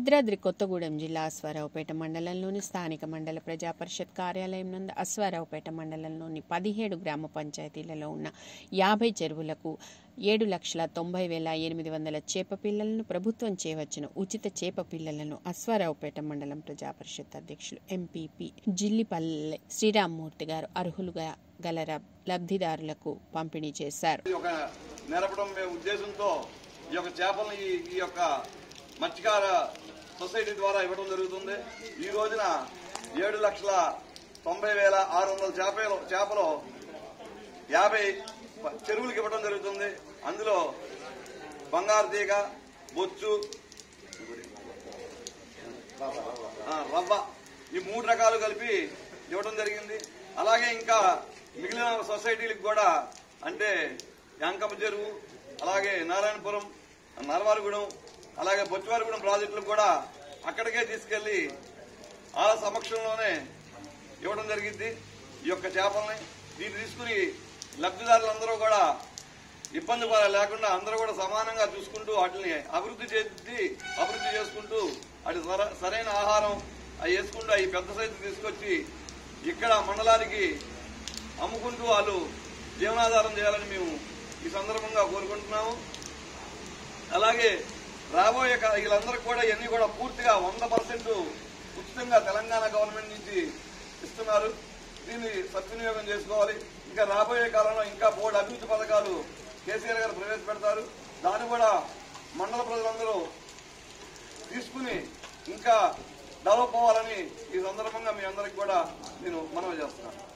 భద్రాద్రి కొత్తగూడెం జిల్లా అశ్వారావుపేట మండలంలోని స్థానిక మండల ప్రజా పరిషత్ కార్యాలయం నందు అశ్వారావుపేట మండలంలోని పదిహేడు గ్రామ పంచాయతీలలో ఉన్న యాభై చెరువులకు ఏడు లక్షల తొంభై వేల ఎనిమిది వందల చేప పిల్లలను ప్రభుత్వం చేవచ్చిన ఉచిత చేప పిల్లలను అశ్వారావుపేట మండలం ప్రజా పరిషత్ అధ్యక్షులు ఎంపీపీ జిల్లిపల్లె శ్రీరామ్మూర్తి గారు అర్హులుగా గల రబ్- లబ్ధిదారులకు పంపిణీ చేశారు ఇది ఒక నెరపడం మే ఉద్దేశంతో ఈ యొక్క చేపలను ఈ ఈ యొక్క మత్స్యకార సొసైటీ ద్వారా ఇవ్వడం జరుగుతుంది ఈ రోజున ఏడు లక్షల తొంభై వేల ఆరు వందల చేపలు చేపలు యాభై ప- చెరువులకు ఇవ్వడం జరుగుతుంది అందులో బంగారు తీగ బొచ్చు ఆ, రవ్వ ఈ మూడు రకాలు కలిపి ఇవ్వడం జరిగింది అలాగే ఇంకా మిగిలిన సొసైటీలకు కూడా అంటే యాంకమ్మ చెరువు అలాగే నారాయణపురం నరవారిగూడెం అలాగే బొచ్చివారిగూడెం ప్రాజెక్టులకు కూడా అక్కడికే తీసుకెళ్లి వాళ్ళ సమక్షంలోనే ఇవ్వడం జరిగింది ఈ యొక్క చేపల్ని దీన్ని తీసుకుని లబ్ధిదారులందరూ కూడా ఇబ్బంది పడ- లేకుండా అందరూ కూడా సమానంగా చూసుకుంటూ వాటిని అభివృద్ధి చేసి అభివృద్ధి చేసుకుంటూ వాటి సర- సరైన ఆహారం అవి వేసుకుంటూ అవి పెద్ద సైజు తీసుకొచ్చి ఇక్కడ మండలానికి అమ్ముకుంటూ వాళ్ళు జీవనాధారం చేయాలని మేము ఈ సందర్భంగా కోరుకుంటున్నాము అలాగే రాబోయే కా- వీళ్ళందరికీ కూడా ఇవన్నీ కూడా పూర్తిగా వంద పర్సెంట్ ఉచితంగా తెలంగాణ గవర్నమెంట్ నుంచి ఇస్తున్నారు దీన్ని సద్వినియోగం చేసుకోవాలి ఇంకా రాబోయే కాలంలో ఇంకా బోర్డు అభివృద్ధి పథకాలు కేసీఆర్ గారు ప్రవేశపెడతారు దాన్ని కూడా మండల ప్రజలందరూ తీసుకుని ఇంకా డెవలప్ అవ్వాలని ఈ సందర్భంగా మీ అందరికి కూడా నేను మనవి చేస్తున్నాను